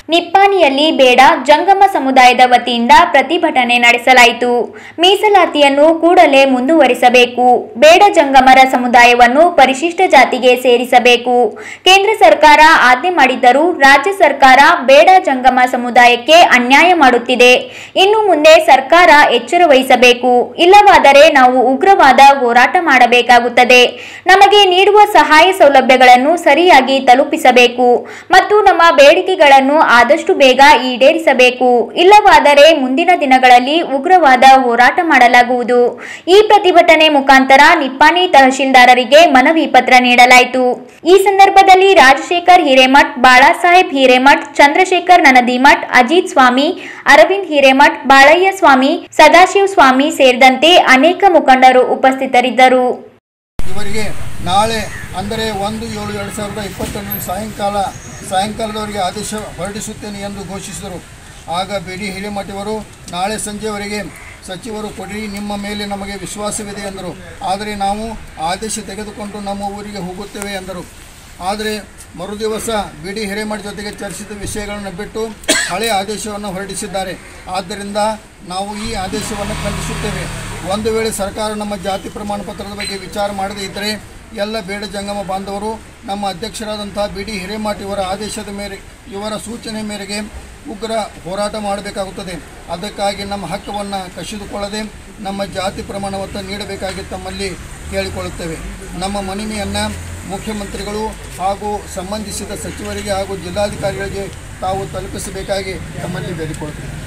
ನಿಪ್ಪಾಣಿಯಲ್ಲಿ ಬೇಡ ಜಂಗಮ ಸಮುದಾಯದ ವತಿಯಿಂದ ಪ್ರತಿಭಟನೆ ನಡೆಸಲಾಯಿತು ಮೀಸಲಾತಿಯನ್ನು ಕೂಡಲೇ ಮುಂದುವರಿಸಬೇಕು ಬೇಡ ಜಂಗಮರ ಸಮುದಾಯವನ್ನು ಪರಿಶಿಷ್ಟ ಜಾತಿಗೆ ಸೇರಿಸಬೇಕು ಕೇಂದ್ರ ಸರ್ಕಾರ ಆಜ್ಞೆ ಮಾಡಿದ್ದರೂ ರಾಜ್ಯ ಸರ್ಕಾರ ಬೇಡ ಜಂಗಮ ಸಮುದಾಯಕ್ಕೆ ಅನ್ಯಾಯ ಮಾಡುತ್ತಿದೆ ಇನ್ನು ಮುಂದೆ ಸರ್ಕಾರ ಎಚ್ಚರ ವಹಿಸಬೇಕು ಇಲ್ಲವಾದರೆ ನಾವು ಉಗ್ರವಾದ ಹೋರಾಟ ಮಾಡಬೇಕಾಗುತ್ತದೆ ನಮಗೆ ನೀಡುವ ಸಹಾಯ ಸೌಲಭ್ಯಗಳನ್ನು ಸರಿಯಾಗಿ ತಲುಪಿಸಬೇಕು ಮತ್ತು ನಮ್ಮ ಬೇಡಿಕೆಗಳನ್ನು ಆದಷ್ಟು ಬೇಗ ಈಡೇರಿಸಬೇಕು ಇಲ್ಲವಾದರೆ ಮುಂದಿನ ದಿನಗಳಲ್ಲಿ ಉಗ್ರವಾದ ಹೋರಾಟ ಮಾಡಲಾಗುವುದು ಈ ಪ್ರತಿಭಟನೆ ಮುಖಾಂತರ ನಿಪ್ಪಾಣಿ ತಹಶೀಲ್ದಾರರಿಗೆ ಮನವಿ ಪತ್ರ ನೀಡಲಾಯಿತು ಈ ಸಂದರ್ಭದಲ್ಲಿ ರಾಜಶೇಖರ್ ಹಿರೇಮಠ್ ಬಾಳಾಸಾಹೇಬ್ ಹಿರೇಮಠ್ ಚಂದ್ರಶೇಖರ್ ನನದಿಮಠ್ ಅಜಿತ್ ಸ್ವಾಮಿ ಅರವಿಂದ್ ಹಿರೇಮಠ್ ಬಾಳಯ್ಯ ಸ್ವಾಮಿ ಸದಾಶಿವ ಸ್ವಾಮಿ ಸೇರಿದಂತೆ ಅನೇಕ ಮುಖಂಡರು ಉಪಸ್ಥಿತರಿದ್ದರು ಇವರಿಗೆ ನಾಳೆ ಅಂದರೆ ಒಂದು ಏಳು ಎರಡು ಸಾವಿರದ ಇಪ್ಪತ್ತೊಂದನೇ ಸಾಯಂಕಾಲ ಸಾಯಂಕಾಲದವರೆಗೆ ಆದೇಶ ಹೊರಡಿಸುತ್ತೇನೆ ಎಂದು ಘೋಷಿಸಿದರು ಆಗ ಬಿ ಡಿ ಹಿರೇಮಠಿಯವರು ನಾಳೆ ಸಂಜೆವರೆಗೆ ಸಚಿವರು ಕೊಡಿ ನಿಮ್ಮ ಮೇಲೆ ನಮಗೆ ವಿಶ್ವಾಸವಿದೆ ಎಂದರು ಆದರೆ ನಾವು ಆದೇಶ ತೆಗೆದುಕೊಂಡು ನಮ್ಮ ಊರಿಗೆ ಹೋಗುತ್ತೇವೆ ಎಂದರು ಆದರೆ ಮರುದಿವಸ ಬಿ ಡಿ ಹಿರೇಮಠ ಜೊತೆಗೆ ಚರ್ಚಿಸಿದ ವಿಷಯಗಳನ್ನು ಬಿಟ್ಟು ಹಳೆಯ ಆದೇಶವನ್ನು ಹೊರಡಿಸಿದ್ದಾರೆ ಆದ್ದರಿಂದ ನಾವು ಈ ಆದೇಶವನ್ನು ಖಂಡಿಸುತ್ತೇವೆ ಒಂದು ವೇಳೆ ಸರ್ಕಾರ ನಮ್ಮ ಜಾತಿ ಪ್ರಮಾಣ ಪತ್ರದ ಬಗ್ಗೆ ವಿಚಾರ ಮಾಡದೇ ಇದ್ದರೆ ಎಲ್ಲ ಬೇಡ ಜಂಗಮ ಬಾಂಧವರು ನಮ್ಮ ಅಧ್ಯಕ್ಷರಾದಂಥ ಬಿ ಡಿ ಹಿರೇಮಠ ಇವರ ಆದೇಶದ ಮೇರೆ ಇವರ ಸೂಚನೆ ಮೇರೆಗೆ ಉಗ್ರ ಹೋರಾಟ ಮಾಡಬೇಕಾಗುತ್ತದೆ ಅದಕ್ಕಾಗಿ ನಮ್ಮ ಹಕ್ಕವನ್ನು ಕಸಿದುಕೊಳ್ಳದೆ ನಮ್ಮ ಜಾತಿ ಪ್ರಮಾಣವನ್ನು ನೀಡಬೇಕಾಗಿ ತಮ್ಮಲ್ಲಿ ಕೇಳಿಕೊಳ್ಳುತ್ತೇವೆ ನಮ್ಮ ಮನವಿಯನ್ನು ಮುಖ್ಯಮಂತ್ರಿಗಳು ಹಾಗೂ ಸಂಬಂಧಿಸಿದ ಸಚಿವರಿಗೆ ಹಾಗೂ ಜಿಲ್ಲಾಧಿಕಾರಿಗಳಿಗೆ ತಾವು ತಲುಪಿಸಬೇಕಾಗಿ ತಮ್ಮಲ್ಲಿ ಬೇಡಿಕೊಳ್ಳುತ್ತೇವೆ